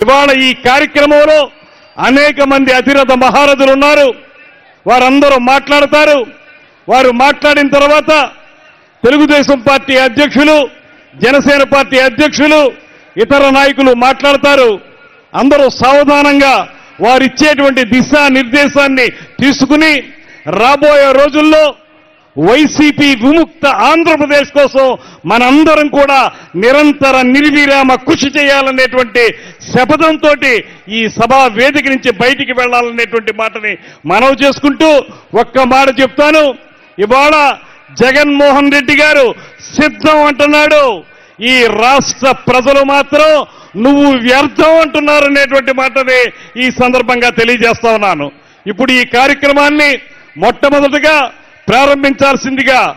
ఇవాళ ఈ కార్యక్రమంలో అనేక మంది అతిరథ మహారథులు ఉన్నారు వారందరూ మాట్లాడతారు వారు మాట్లాడిన తర్వాత తెలుగుదేశం పార్టీ అధ్యక్షులు జనసేన పార్టీ అధ్యక్షులు ఇతర నాయకులు మాట్లాడతారు అందరూ సావధానంగా వారిచ్చేటువంటి దిశా నిర్దేశాన్ని తీసుకుని రాబోయే రోజుల్లో వైసీపీ విముక్త ఆంధ్రప్రదేశ్ కోసం మనందరం కూడా నిరంతర నిర్విరామ కృషి చేయాలనేటువంటి శపథంతో ఈ సభా వేదిక నుంచి బయటికి వెళ్లాలనేటువంటి మాటని మనవి చేసుకుంటూ ఒక్క మాట చెప్తాను ఇవాళ జగన్మోహన్ రెడ్డి గారు సిద్ధం అంటున్నాడు ఈ రాష్ట్ర ప్రజలు మాత్రం నువ్వు వ్యర్థం అంటున్నారు అనేటువంటి మాటని ఈ సందర్భంగా తెలియజేస్తా ఉన్నాను ఇప్పుడు ఈ కార్యక్రమాన్ని మొట్టమొదటిగా ప్రారంభించాల్సిందిగా